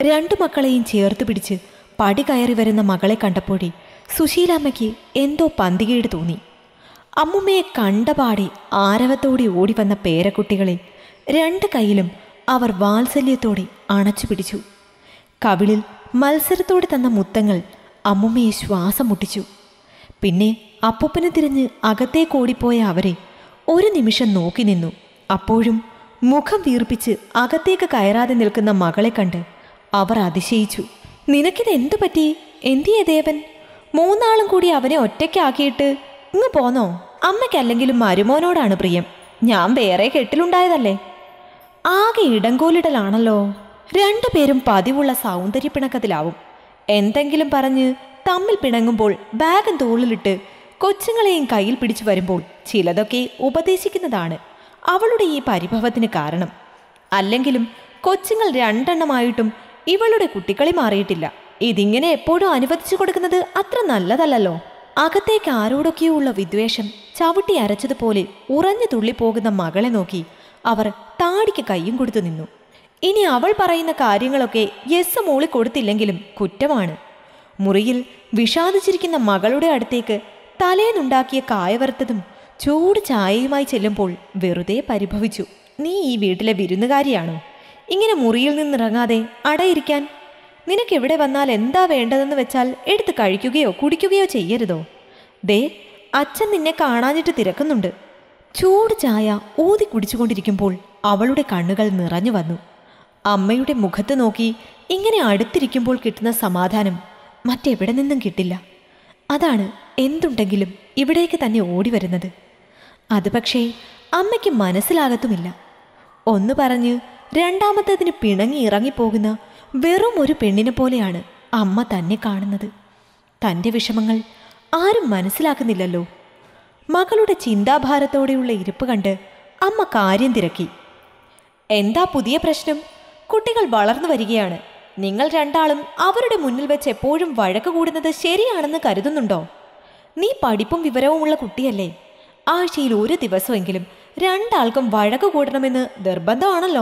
രണ്ടു മക്കളെയും ചേർത്ത് പിടിച്ച് പടി കയറി വരുന്ന മകളെ കണ്ടപ്പോഴേ സുശീലാമ്മയ്ക്ക് എന്തോ പന്തികേട് തോന്നി അമ്മുമ്മയെ കണ്ടപാടെ ആരവത്തോടെ ഓടി വന്ന പേരക്കുട്ടികളെ രണ്ട് കൈയിലും അവർ വാത്സല്യത്തോടെ അണച്ചു പിടിച്ചു കവിളിൽ മത്സരത്തോടെ തന്ന മുത്തങ്ങൾ അമ്മുമ്മയെ ശ്വാസം മുട്ടിച്ചു പിന്നെ അപ്പൂപ്പനെ തിരിഞ്ഞ് അകത്തേക്ക് ഓടിപ്പോയ അവരെ ഒരു നിമിഷം നോക്കി നിന്നു അപ്പോഴും മുഖം വീർപ്പിച്ച് അകത്തേക്ക് കയറാതെ നിൽക്കുന്ന മകളെ കണ്ട് അവർ അതിശയിച്ചു നിനക്കിത് എന്തു പറ്റി എന്തിയേ ദേവൻ മൂന്നാളും കൂടി അവനെ ഒറ്റയ്ക്കാക്കിയിട്ട് ഇങ്ങ് പോന്നോ അമ്മയ്ക്കല്ലെങ്കിലും മരുമോനോടാണ് പ്രിയം ഞാൻ വേറെ കെട്ടിലുണ്ടായതല്ലേ ആകെ ഇടങ്കോലിടലാണല്ലോ രണ്ടുപേരും പതിവുള്ള സൗന്ദര്യപ്പിണക്കത്തിലാവും എന്തെങ്കിലും പറഞ്ഞ് തമ്മിൽ പിണങ്ങുമ്പോൾ ബാഗും തോളിലിട്ട് കൊച്ചുങ്ങളെയും കയ്യിൽ പിടിച്ചു വരുമ്പോൾ ചിലതൊക്കെ ഉപദേശിക്കുന്നതാണ് അവളുടെ ഈ പരിഭവത്തിന് കാരണം അല്ലെങ്കിലും കൊച്ചുങ്ങൾ രണ്ടെണ്ണമായിട്ടും ഇവളുടെ കുട്ടികളി മാറിയിട്ടില്ല ഇതിങ്ങനെ എപ്പോഴും അനുവദിച്ചു കൊടുക്കുന്നത് അത്ര നല്ലതല്ലല്ലോ അകത്തേക്ക് ആരോടൊക്കെയോ ഉള്ള വിദ്വേഷം ചവിട്ടി അരച്ചതുപോലെ ഉറഞ്ഞു തുള്ളിപ്പോകുന്ന മകളെ നോക്കി അവർ താടിക്ക് കയ്യും കൊടുത്തു നിന്നു ഇനി അവൾ പറയുന്ന കാര്യങ്ങളൊക്കെ യെസ് മൂളി കൊടുത്തില്ലെങ്കിലും കുറ്റമാണ് മുറിയിൽ വിഷാദിച്ചിരിക്കുന്ന മകളുടെ അടുത്തേക്ക് തലേന്നുണ്ടാക്കിയ കായവറുത്തതും ചൂട് ചായയുമായി ചെല്ലുമ്പോൾ വെറുതെ പരിഭവിച്ചു നീ ഈ വീട്ടിലെ വിരുന്നുകാരിയാണോ ഇങ്ങനെ മുറിയിൽ നിന്നിറങ്ങാതെ അടയിരിക്കാൻ നിനക്ക് എവിടെ വന്നാൽ എന്താ വേണ്ടതെന്ന് വെച്ചാൽ എടുത്ത് കഴിക്കുകയോ കുടിക്കുകയോ ചെയ്യരുതോ ദേ അച്ഛൻ നിന്നെ കാണാഞ്ഞിട്ട് തിരക്കുന്നുണ്ട് ചൂട് ചായ ഊതി കുടിച്ചുകൊണ്ടിരിക്കുമ്പോൾ അവളുടെ കണ്ണുകൾ നിറഞ്ഞു വന്നു അമ്മയുടെ മുഖത്ത് നോക്കി ഇങ്ങനെ അടുത്തിരിക്കുമ്പോൾ കിട്ടുന്ന സമാധാനം മറ്റെവിടെ നിന്നും കിട്ടില്ല അതാണ് എന്തുണ്ടെങ്കിലും ഇവിടേക്ക് തന്നെ ഓടി വരുന്നത് അത് പക്ഷേ അമ്മയ്ക്ക് മനസ്സിലാകത്തുമില്ല ഒന്ന് പറഞ്ഞ് രണ്ടാമത്തതിന് പിണങ്ങി ഇറങ്ങിപ്പോകുന്ന വെറും ഒരു പെണ്ണിനെ പോലെയാണ് അമ്മ തന്നെ കാണുന്നത് തൻ്റെ വിഷമങ്ങൾ ആരും മനസ്സിലാക്കുന്നില്ലല്ലോ മകളുടെ ചിന്താഭാരത്തോടെയുള്ള ഇരിപ്പ് കണ്ട് അമ്മ കാര്യം തിരക്കി എന്താ പുതിയ പ്രശ്നം കുട്ടികൾ വളർന്നു വരികയാണ് നിങ്ങൾ രണ്ടാളും അവരുടെ മുന്നിൽ വെച്ച് എപ്പോഴും വഴക്ക് കൂടുന്നത് ശരിയാണെന്ന് കരുതുന്നുണ്ടോ നീ പഠിപ്പും വിവരവുമുള്ള കുട്ടിയല്ലേ ആഴ്ചയിൽ ഒരു ദിവസമെങ്കിലും രണ്ടാൾക്കും വഴക്ക് കൂടണമെന്ന് നിർബന്ധമാണല്ലോ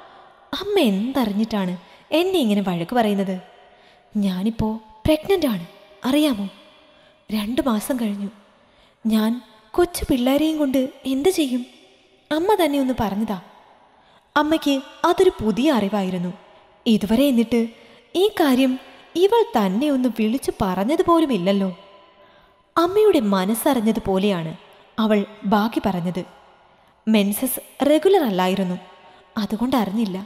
അമ്മ എന്തറിഞ്ഞിട്ടാണ് എന്നെ ഇങ്ങനെ വഴക്ക് പറയുന്നത് ഞാനിപ്പോൾ പ്രഗ്നൻ്റ് ആണ് അറിയാമോ രണ്ട് മാസം കഴിഞ്ഞു ഞാൻ കൊച്ചു പിള്ളേരെയും കൊണ്ട് എന്ത് ചെയ്യും അമ്മ തന്നെ ഒന്ന് പറഞ്ഞതാ അമ്മയ്ക്ക് അതൊരു പുതിയ അറിവായിരുന്നു ഇതുവരെ എന്നിട്ട് ഈ കാര്യം ഇവൾ തന്നെ ഒന്ന് വിളിച്ചു പറഞ്ഞതുപോലുമില്ലല്ലോ അമ്മയുടെ മനസ്സറിഞ്ഞതുപോലെയാണ് അവൾ ബാക്കി പറഞ്ഞത് മെൻസസ് റെഗുലർ അല്ലായിരുന്നു അതുകൊണ്ട് അറിഞ്ഞില്ല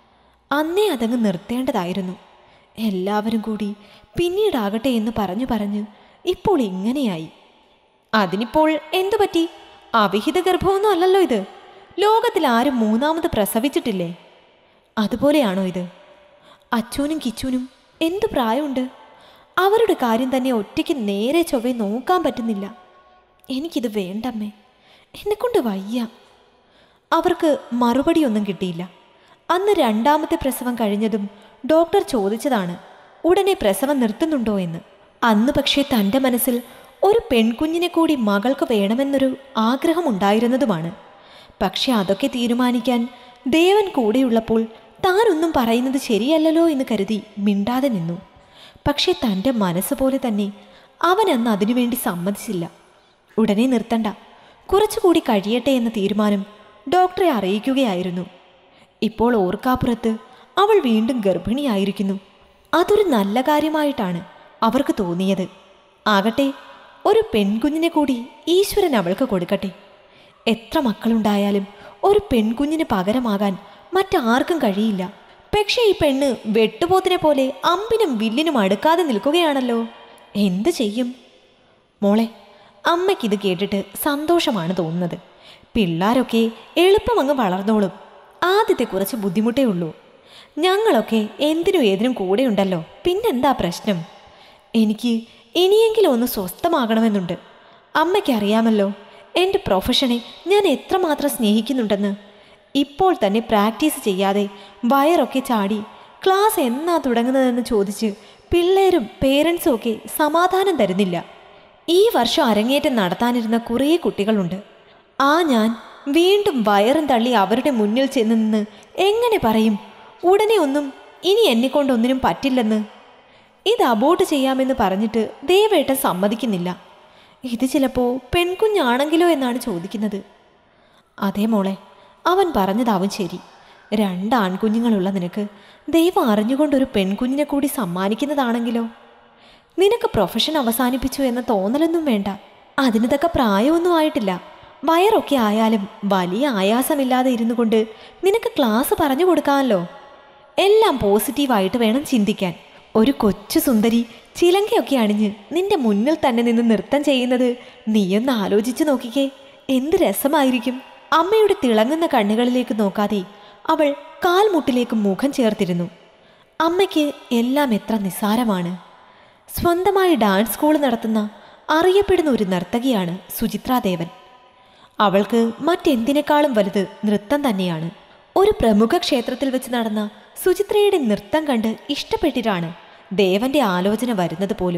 അന്നേ അതങ്ങ് നിർത്തേണ്ടതായിരുന്നു എല്ലാവരും കൂടി പിന്നീടാകട്ടെ എന്ന് പറഞ്ഞു പറഞ്ഞ് ഇപ്പോൾ ഇങ്ങനെയായി അതിനിപ്പോൾ എന്തു പറ്റി അവിഹിത ഗർഭമൊന്നും അല്ലല്ലോ ഇത് ലോകത്തിൽ ആരും മൂന്നാമത് പ്രസവിച്ചിട്ടില്ലേ അതുപോലെയാണോ ഇത് അച്ചൂനും കിച്ചൂനും എന്തു പ്രായമുണ്ട് അവരുടെ കാര്യം തന്നെ ഒറ്റയ്ക്ക് നേരെ ചൊവ്വെ നോക്കാൻ പറ്റുന്നില്ല എനിക്കിത് വേണ്ടമ്മേ എന്നെക്കൊണ്ട് വയ്യ അവർക്ക് മറുപടിയൊന്നും കിട്ടിയില്ല അന്ന് രണ്ടാമത്തെ പ്രസവം കഴിഞ്ഞതും ഡോക്ടർ ചോദിച്ചതാണ് ഉടനെ പ്രസവം നിർത്തുന്നുണ്ടോ എന്ന് അന്ന് പക്ഷേ തൻ്റെ മനസ്സിൽ ഒരു പെൺകുഞ്ഞിനെ കൂടി മകൾക്ക് വേണമെന്നൊരു ആഗ്രഹമുണ്ടായിരുന്നതുമാണ് പക്ഷെ അതൊക്കെ തീരുമാനിക്കാൻ ദേവൻ കൂടെയുള്ളപ്പോൾ താനൊന്നും പറയുന്നത് ശരിയല്ലല്ലോ എന്ന് കരുതി മിണ്ടാതെ നിന്നു പക്ഷേ തൻ്റെ മനസ്സ് പോലെ തന്നെ അവൻ അന്ന് അതിനുവേണ്ടി സമ്മതിച്ചില്ല ഉടനെ നിർത്തണ്ട കുറച്ചുകൂടി കഴിയട്ടെ എന്ന തീരുമാനം ഡോക്ടറെ അറിയിക്കുകയായിരുന്നു ഇപ്പോൾ ഓർക്കാപ്പുറത്ത് അവൾ വീണ്ടും ഗർഭിണിയായിരിക്കുന്നു അതൊരു നല്ല കാര്യമായിട്ടാണ് അവർക്ക് തോന്നിയത് ആകട്ടെ ഒരു പെൺകുഞ്ഞിനെ കൂടി ഈശ്വരൻ അവൾക്ക് കൊടുക്കട്ടെ എത്ര മക്കളുണ്ടായാലും ഒരു പെൺകുഞ്ഞിന് പകരമാകാൻ മറ്റാർക്കും കഴിയില്ല പക്ഷേ ഈ പെണ്ണ് വെട്ടുപോത്തിനെ പോലെ അമ്പിനും വില്ലിനും അടുക്കാതെ നിൽക്കുകയാണല്ലോ എന്ത് ചെയ്യും മോളെ അമ്മയ്ക്കിത് കേട്ടിട്ട് സന്തോഷമാണ് തോന്നുന്നത് പിള്ളാരൊക്കെ എളുപ്പം അങ്ങ് വളർന്നോളും ആദ്യത്തെ കുറച്ച് ബുദ്ധിമുട്ടേ ഉള്ളൂ ഞങ്ങളൊക്കെ എന്തിനും ഏതിനും കൂടെയുണ്ടല്ലോ പിന്നെന്താ പ്രശ്നം എനിക്ക് ഇനിയെങ്കിലും ഒന്ന് സ്വസ്ഥമാകണമെന്നുണ്ട് അമ്മയ്ക്കറിയാമല്ലോ എൻ്റെ പ്രൊഫഷനെ ഞാൻ എത്രമാത്രം സ്നേഹിക്കുന്നുണ്ടെന്ന് ഇപ്പോൾ തന്നെ പ്രാക്ടീസ് ചെയ്യാതെ വയറൊക്കെ ചാടി ക്ലാസ് എന്നാ തുടങ്ങുന്നതെന്ന് ചോദിച്ച് പിള്ളേരും പേരൻസും ഒക്കെ സമാധാനം തരുന്നില്ല ഈ വർഷം അരങ്ങേറ്റം നടത്താനിരുന്ന കുറേ കുട്ടികളുണ്ട് ആ ഞാൻ വീണ്ടും വയറും തള്ളി അവരുടെ മുന്നിൽ ചെന്ന് നിന്ന് എങ്ങനെ പറയും ഉടനെ ഒന്നും ഇനി എന്നെക്കൊണ്ടൊന്നിനും പറ്റില്ലെന്ന് ഇത് അബോട്ട് ചെയ്യാമെന്ന് പറഞ്ഞിട്ട് ദേവേട്ടൻ സമ്മതിക്കുന്നില്ല ഇത് ചിലപ്പോൾ പെൺകുഞ്ഞാണെങ്കിലോ എന്നാണ് ചോദിക്കുന്നത് അതേ മോളെ അവൻ പറഞ്ഞതാവും ശരി രണ്ട് ആൺകുഞ്ഞുങ്ങളുള്ള നിനക്ക് ദൈവം അറിഞ്ഞുകൊണ്ടൊരു പെൺകുഞ്ഞിനെ കൂടി സമ്മാനിക്കുന്നതാണെങ്കിലോ നിനക്ക് പ്രൊഫഷൻ അവസാനിപ്പിച്ചു എന്ന തോന്നലൊന്നും വേണ്ട അതിന് തക്ക പ്രായമൊന്നും ആയിട്ടില്ല വയറൊക്കെ ആയാലും വലിയ ആയാസമില്ലാതെ ഇരുന്നു കൊണ്ട് നിനക്ക് ക്ലാസ് പറഞ്ഞു കൊടുക്കാമല്ലോ എല്ലാം പോസിറ്റീവായിട്ട് വേണം ചിന്തിക്കാൻ ഒരു കൊച്ചു സുന്ദരി ചിലങ്കയൊക്കെ അണിഞ്ഞ് നിന്റെ മുന്നിൽ തന്നെ നിന്ന് നൃത്തം ചെയ്യുന്നത് നീയൊന്ന് ആലോചിച്ചു നോക്കിക്കേ എന്ത് രസമായിരിക്കും അമ്മയുടെ തിളങ്ങുന്ന കണ്ണുകളിലേക്ക് നോക്കാതെ അവൾ കാൽമുട്ടിലേക്ക് മുഖം ചേർത്തിരുന്നു അമ്മയ്ക്ക് എല്ലാം എത്ര നിസ്സാരമാണ് സ്വന്തമായി ഡാൻസ് സ്കൂൾ നടത്തുന്ന അറിയപ്പെടുന്ന ഒരു നർത്തകിയാണ് സുചിത്രാദേവൻ അവൾക്ക് മറ്റെന്തിനേക്കാളും വലുത് നൃത്തം തന്നെയാണ് ഒരു പ്രമുഖ ക്ഷേത്രത്തിൽ വെച്ച് നടന്ന സുചിത്രയുടെ നൃത്തം കണ്ട് ഇഷ്ടപ്പെട്ടിട്ടാണ് ദേവന്റെ ആലോചന വരുന്നത് പോലും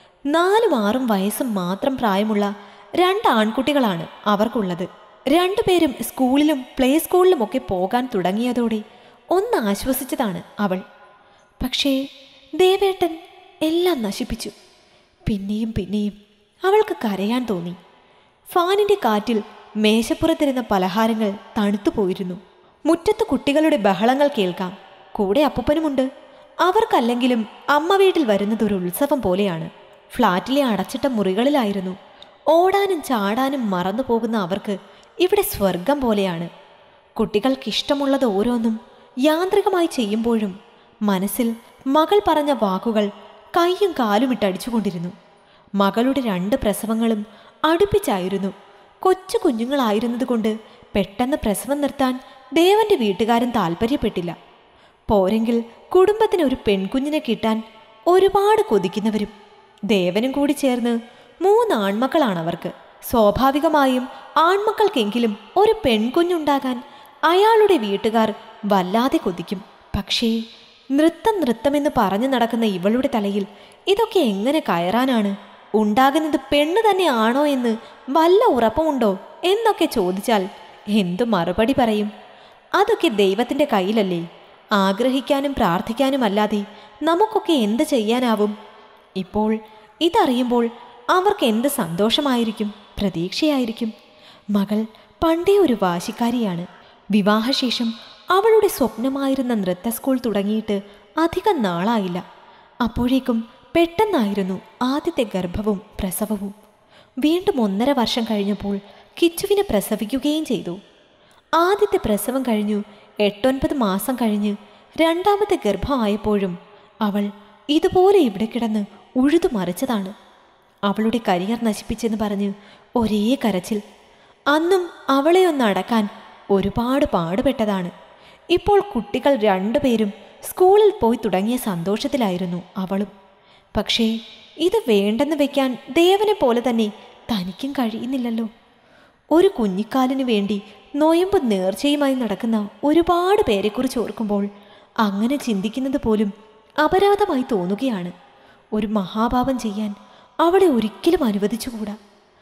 നാലും ആറും വയസ്സും മാത്രം പ്രായമുള്ള രണ്ട് ആൺകുട്ടികളാണ് അവർക്കുള്ളത് രണ്ടുപേരും സ്കൂളിലും പ്ലേ സ്കൂളിലുമൊക്കെ പോകാൻ തുടങ്ങിയതോടെ ഒന്ന് ആശ്വസിച്ചതാണ് അവൾ പക്ഷേ ദേവേട്ടൻ എല്ലാം നശിപ്പിച്ചു പിന്നെയും പിന്നെയും അവൾക്ക് കരയാൻ തോന്നി ഫാനിന്റെ കാറ്റിൽ മേശപ്പുറത്തിരുന്ന പലഹാരങ്ങൾ തണുത്തു പോയിരുന്നു മുറ്റത്ത് കുട്ടികളുടെ ബഹളങ്ങൾ കേൾക്കാം കൂടെ അപ്പൂപ്പനുമുണ്ട് അവർക്കല്ലെങ്കിലും അമ്മ വീട്ടിൽ വരുന്നത് ഒരു ഉത്സവം പോലെയാണ് ഫ്ലാറ്റിലെ അടച്ചിട്ട മുറികളിലായിരുന്നു ഓടാനും ചാടാനും മറന്നു പോകുന്ന അവർക്ക് ഇവിടെ സ്വർഗം പോലെയാണ് കുട്ടികൾക്കിഷ്ടമുള്ളത് ഓരോന്നും യാന്ത്രികമായി ചെയ്യുമ്പോഴും മനസ്സിൽ മകൾ പറഞ്ഞ വാക്കുകൾ കൈയും കാലും ഇട്ടടിച്ചുകൊണ്ടിരുന്നു മകളുടെ രണ്ട് പ്രസവങ്ങളും അടുപ്പിച്ചായിരുന്നു കൊച്ചു കുഞ്ഞുങ്ങളായിരുന്നതുകൊണ്ട് പെട്ടെന്ന് പ്രസവം നിർത്താൻ ദേവന്റെ വീട്ടുകാരൻ താല്പര്യപ്പെട്ടില്ല പോരെങ്കിൽ കുടുംബത്തിന് ഒരു പെൺകുഞ്ഞിനെ കിട്ടാൻ ഒരുപാട് കൊതിക്കുന്നവരും ദേവനും കൂടി ചേർന്ന് മൂന്ന് ആൺമക്കളാണ് അവർക്ക് സ്വാഭാവികമായും ആൺമക്കൾക്കെങ്കിലും ഒരു പെൺകുഞ്ഞുണ്ടാകാൻ അയാളുടെ വീട്ടുകാർ വല്ലാതെ കൊതിക്കും പക്ഷേ നൃത്തം നൃത്തമെന്ന് പറഞ്ഞു നടക്കുന്ന ഇവളുടെ തലയിൽ ഇതൊക്കെ എങ്ങനെ കയറാനാണ് ഉണ്ടാകുന്നത് പെണ്ണ് തന്നെ ആണോ എന്ന് വല്ല ഉറപ്പുമുണ്ടോ എന്നൊക്കെ ചോദിച്ചാൽ എന്തു മറുപടി പറയും അതൊക്കെ ദൈവത്തിൻ്റെ കയ്യിലല്ലേ ആഗ്രഹിക്കാനും പ്രാർത്ഥിക്കാനും അല്ലാതെ നമുക്കൊക്കെ എന്ത് ചെയ്യാനാവും ഇപ്പോൾ ഇതറിയുമ്പോൾ അവർക്ക് എന്ത് സന്തോഷമായിരിക്കും പ്രതീക്ഷയായിരിക്കും മകൾ പണ്ടേ ഒരു വാശിക്കാരിയാണ് വിവാഹശേഷം അവളുടെ സ്വപ്നമായിരുന്ന നൃത്ത സ്കൂൾ തുടങ്ങിയിട്ട് അധികം നാളായില്ല അപ്പോഴേക്കും പെട്ടെന്നായിരുന്നു ആദ്യത്തെ ഗർഭവും പ്രസവവും വീണ്ടും ഒന്നര വർഷം കഴിഞ്ഞപ്പോൾ കിച്ചുവിനെ പ്രസവിക്കുകയും ചെയ്തു ആദ്യത്തെ പ്രസവം കഴിഞ്ഞു എട്ടൊൻപത് മാസം കഴിഞ്ഞ് രണ്ടാമത്തെ ഗർഭമായപ്പോഴും അവൾ ഇതുപോലെ ഇവിടെ കിടന്ന് ഉഴുതു മറിച്ചതാണ് അവളുടെ കരിയർ നശിപ്പിച്ചെന്ന് പറഞ്ഞ് ഒരേ കരച്ചിൽ അന്നും അവളെ ഒന്ന് അടക്കാൻ ഒരുപാട് പാടുപെട്ടതാണ് ഇപ്പോൾ കുട്ടികൾ രണ്ടുപേരും സ്കൂളിൽ പോയി തുടങ്ങിയ സന്തോഷത്തിലായിരുന്നു അവളും പക്ഷേ ഇത് വേണ്ടെന്ന് വെക്കാൻ ദേവനെ പോലെ തന്നെ തനിക്കും കഴിയുന്നില്ലല്ലോ ഒരു കുഞ്ഞിക്കാലിനു വേണ്ടി നോയമ്പ് നേർച്ചയുമായി നടക്കുന്ന ഒരുപാട് പേരെക്കുറിച്ച് ഓർക്കുമ്പോൾ അങ്ങനെ ചിന്തിക്കുന്നത് പോലും അപരാധമായി തോന്നുകയാണ് ഒരു മഹാപാപം ചെയ്യാൻ അവളെ ഒരിക്കലും അനുവദിച്ചുകൂടാ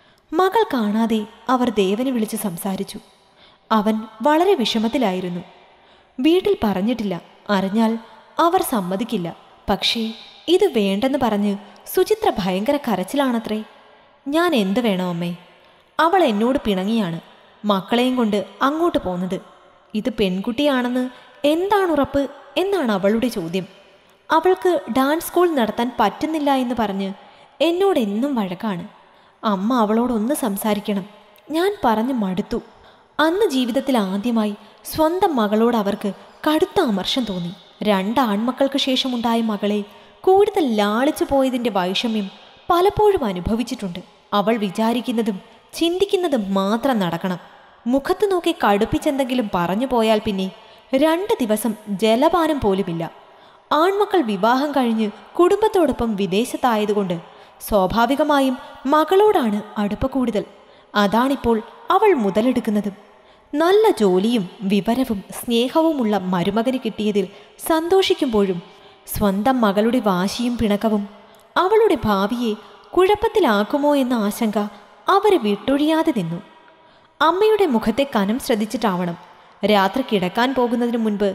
മകൾ കാണാതെ അവർ ദേവനെ വിളിച്ച് സംസാരിച്ചു അവൻ വളരെ വിഷമത്തിലായിരുന്നു വീട്ടിൽ പറഞ്ഞിട്ടില്ല അറിഞ്ഞാൽ അവർ സമ്മതിക്കില്ല പക്ഷേ ഇത് വേണ്ടെന്ന് പറഞ്ഞ് സുചിത്ര ഭയങ്കര കരച്ചിലാണത്രേ ഞാൻ എന്ത് വേണം അമ്മേ അവൾ എന്നോട് പിണങ്ങിയാണ് മക്കളെയും കൊണ്ട് അങ്ങോട്ട് പോന്നത് ഇത് പെൺകുട്ടിയാണെന്ന് എന്താണ് ഉറപ്പ് എന്നാണ് അവളുടെ ചോദ്യം അവൾക്ക് ഡാൻസ് സ്കൂൾ നടത്താൻ പറ്റുന്നില്ല എന്ന് പറഞ്ഞ് എന്നോട് എന്നും വഴക്കാണ് അമ്മ അവളോടൊന്ന് സംസാരിക്കണം ഞാൻ പറഞ്ഞു മടുത്തു അന്ന് ജീവിതത്തിൽ ആദ്യമായി സ്വന്തം മകളോട് അവർക്ക് കടുത്ത അമർഷം തോന്നി രണ്ട് ആൺമക്കൾക്ക് ശേഷമുണ്ടായ മകളെ കൂടുതൽ ലാളിച്ചു പോയതിൻ്റെ വൈഷമ്യം പലപ്പോഴും അനുഭവിച്ചിട്ടുണ്ട് അവൾ വിചാരിക്കുന്നതും ചിന്തിക്കുന്നതും മാത്രം നടക്കണം മുഖത്ത് നോക്കി കടുപ്പിച്ചെന്തെങ്കിലും പറഞ്ഞു പോയാൽ പിന്നെ രണ്ട് ദിവസം ജലപാനം പോലുമില്ല ആൺമക്കൾ വിവാഹം കഴിഞ്ഞ് കുടുംബത്തോടൊപ്പം വിദേശത്തായതുകൊണ്ട് സ്വാഭാവികമായും മകളോടാണ് അടുപ്പ കൂടുതൽ അതാണിപ്പോൾ അവൾ മുതലെടുക്കുന്നതും നല്ല ജോലിയും വിവരവും സ്നേഹവുമുള്ള മരുമകന് കിട്ടിയതിൽ സന്തോഷിക്കുമ്പോഴും സ്വന്തം മകളുടെ വാശിയും പിണക്കവും അവളുടെ ഭാവിയെ കുഴപ്പത്തിലാക്കുമോ എന്ന ആശങ്ക അവരെ വിട്ടൊഴിയാതെ നിന്നു അമ്മയുടെ മുഖത്തെ കനം ശ്രദ്ധിച്ചിട്ടാവണം രാത്രി കിടക്കാൻ പോകുന്നതിന് മുൻപ്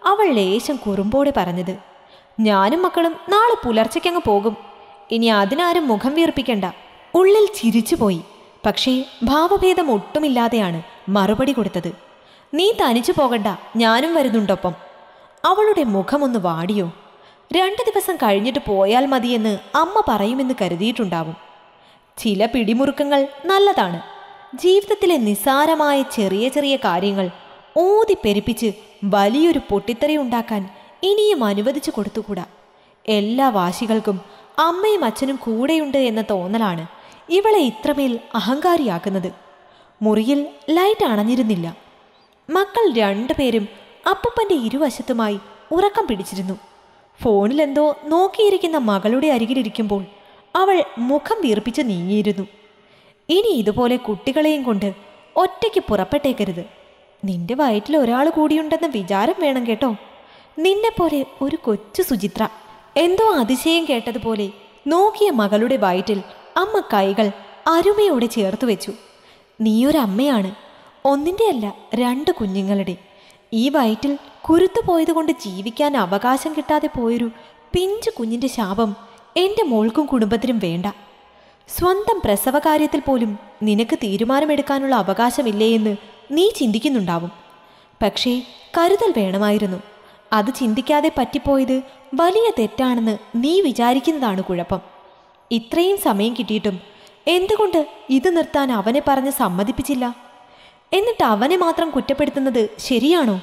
അവൾ ലേശം കുറുമ്പോടെ പറഞ്ഞത് ഞാനും മക്കളും നാളെ പുലർച്ചയ്ക്കങ്ങ് പോകും ഇനി അതിനാരും മുഖം വീർപ്പിക്കണ്ട ഉള്ളിൽ ചിരിച്ചുപോയി പക്ഷേ ഭാവഭേദം ഒട്ടുമില്ലാതെയാണ് മറുപടി കൊടുത്തത് നീ തനിച്ചു പോകണ്ട ഞാനും വരുന്നുണ്ടൊപ്പം അവളുടെ മുഖമൊന്ന് വാടിയോ രണ്ട് ദിവസം കഴിഞ്ഞിട്ട് പോയാൽ മതിയെന്ന് അമ്മ പറയുമെന്ന് കരുതിയിട്ടുണ്ടാവും ചില പിടിമുറുക്കങ്ങൾ നല്ലതാണ് ജീവിതത്തിലെ നിസ്സാരമായ ചെറിയ ചെറിയ കാര്യങ്ങൾ ഊതി പെരുപ്പിച്ച് വലിയൊരു പൊട്ടിത്തെറി ഉണ്ടാക്കാൻ ഇനിയും അനുവദിച്ചു കൊടുത്തുകൂടാ എല്ലാ വാശികൾക്കും അമ്മയും അച്ഛനും കൂടെയുണ്ട് എന്ന തോന്നലാണ് ഇവളെ ഇത്രമേൽ അഹങ്കാരിയാക്കുന്നത് മുറിയിൽ ലൈറ്റ് അണഞ്ഞിരുന്നില്ല മക്കൾ രണ്ടുപേരും അപ്പൂപ്പന്റെ ഇരുവശത്തുമായി ഉറക്കം പിടിച്ചിരുന്നു ഫോണിലെന്തോ നോക്കിയിരിക്കുന്ന മകളുടെ അരികിലിരിക്കുമ്പോൾ അവൾ മുഖം വീർപ്പിച്ച് നീങ്ങിയിരുന്നു ഇനി ഇതുപോലെ കുട്ടികളെയും കൊണ്ട് ഒറ്റയ്ക്ക് പുറപ്പെട്ടേക്കരുത് നിന്റെ വയറ്റിൽ ഒരാൾ കൂടിയുണ്ടെന്ന വിചാരം വേണം കേട്ടോ നിന്നെപ്പോലെ ഒരു കൊച്ചു സുചിത്ര എന്തോ അതിശയം കേട്ടതുപോലെ നോക്കിയ മകളുടെ വയറ്റിൽ അമ്മ കൈകൾ അരുമയോടെ ചേർത്ത് വെച്ചു നീയൊരമ്മയാണ് ഒന്നിൻ്റെ അല്ല രണ്ട് കുഞ്ഞുങ്ങളുടെ ഈ വയറ്റിൽ കുരുത്തു പോയതുകൊണ്ട് ജീവിക്കാൻ അവകാശം കിട്ടാതെ പോയൊരു പിഞ്ചു കുഞ്ഞിൻ്റെ ശാപം എൻ്റെ മോൾക്കും കുടുംബത്തിനും വേണ്ട സ്വന്തം പ്രസവകാര്യത്തിൽ പോലും നിനക്ക് തീരുമാനമെടുക്കാനുള്ള അവകാശമില്ലേ എന്ന് നീ ചിന്തിക്കുന്നുണ്ടാവും പക്ഷേ കരുതൽ വേണമായിരുന്നു അത് ചിന്തിക്കാതെ പറ്റിപ്പോയത് വലിയ തെറ്റാണെന്ന് നീ വിചാരിക്കുന്നതാണ് കുഴപ്പം ഇത്രയും സമയം കിട്ടിയിട്ടും എന്തുകൊണ്ട് ഇത് നിർത്താൻ അവനെ പറഞ്ഞ് സമ്മതിപ്പിച്ചില്ല എന്നിട്ട് അവനെ മാത്രം കുറ്റപ്പെടുത്തുന്നത് ശരിയാണോ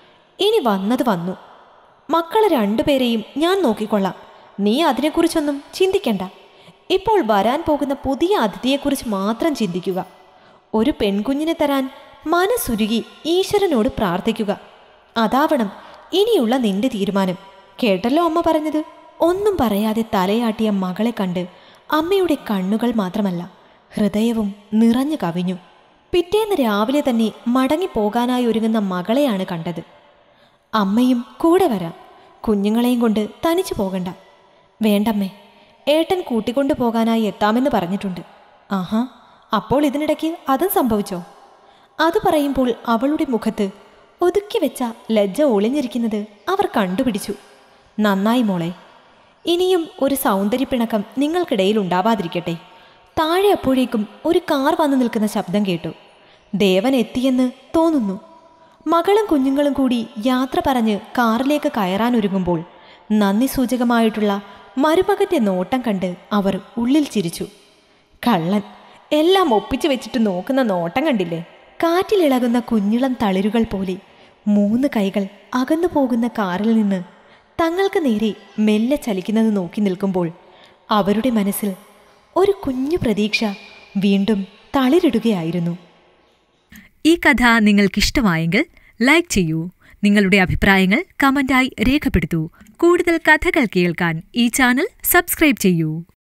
ഇനി വന്നത് വന്നു മക്കളെ രണ്ടുപേരെയും ഞാൻ നോക്കിക്കൊള്ളാം നീ അതിനെക്കുറിച്ചൊന്നും ചിന്തിക്കണ്ട ഇപ്പോൾ വരാൻ പോകുന്ന പുതിയ അതിഥിയെക്കുറിച്ച് മാത്രം ചിന്തിക്കുക ഒരു പെൺകുഞ്ഞിനെ തരാൻ മനസ്സുരുകി ഈശ്വരനോട് പ്രാർത്ഥിക്കുക അതാവണം ഇനിയുള്ള നിന്റെ തീരുമാനം കേട്ടല്ലോ അമ്മ പറഞ്ഞത് ഒന്നും പറയാതെ തലയാട്ടിയ മകളെ കണ്ട് അമ്മയുടെ കണ്ണുകൾ മാത്രമല്ല ഹൃദയവും നിറഞ്ഞു കവിഞ്ഞു പിറ്റേന്ന് രാവിലെ തന്നെ മടങ്ങിപ്പോകാനായി ഒരുങ്ങുന്ന മകളെയാണ് കണ്ടത് അമ്മയും കൂടെ വരാം കുഞ്ഞുങ്ങളെയും കൊണ്ട് തനിച്ചു പോകണ്ട വേണ്ടമ്മേ ഏട്ടൻ കൂട്ടിക്കൊണ്ടു പോകാനായി എത്താമെന്ന് പറഞ്ഞിട്ടുണ്ട് ആഹാ അപ്പോൾ ഇതിനിടയ്ക്ക് അതും സംഭവിച്ചോ അത് പറയുമ്പോൾ അവളുടെ മുഖത്ത് ഒതുക്കി വെച്ച ലജ്ജ ഒളിഞ്ഞിരിക്കുന്നത് അവർ കണ്ടുപിടിച്ചു നന്നായി മോളെ ഇനിയും ഒരു സൗന്ദര്യപ്പിണക്കം നിങ്ങൾക്കിടയിൽ ഉണ്ടാവാതിരിക്കട്ടെ താഴെ അപ്പോഴേക്കും ഒരു കാർ വന്നു നിൽക്കുന്ന ശബ്ദം കേട്ടു ദേവൻ എത്തിയെന്ന് തോന്നുന്നു മകളും കുഞ്ഞുങ്ങളും കൂടി യാത്ര പറഞ്ഞ് കാറിലേക്ക് കയറാൻ ഒരുങ്ങുമ്പോൾ നന്ദി സൂചകമായിട്ടുള്ള മരുമകന്റെ നോട്ടം കണ്ട് അവർ ഉള്ളിൽ ചിരിച്ചു കള്ളൻ എല്ലാം ഒപ്പിച്ചു വെച്ചിട്ട് നോക്കുന്ന നോട്ടം കണ്ടില്ലേ കാറ്റിലിളകുന്ന കുഞ്ഞിളം തളിരുകൾ പോലെ മൂന്ന് കൈകൾ അകന്നു പോകുന്ന കാറിൽ നിന്ന് തങ്ങൾക്ക് നേരെ മെല്ലെ ചലിക്കുന്നത് നോക്കി നിൽക്കുമ്പോൾ അവരുടെ മനസ്സിൽ ഒരു കുഞ്ഞു പ്രതീക്ഷ വീണ്ടും തളിരിടുകയായിരുന്നു ഈ കഥ നിങ്ങൾക്കിഷ്ടമായെങ്കിൽ ലൈക്ക് ചെയ്യൂ നിങ്ങളുടെ അഭിപ്രായങ്ങൾ കമന്റായി രേഖപ്പെടുത്തൂ കൂടുതൽ കഥകൾ കേൾക്കാൻ ഈ ചാനൽ സബ്സ്ക്രൈബ് ചെയ്യൂ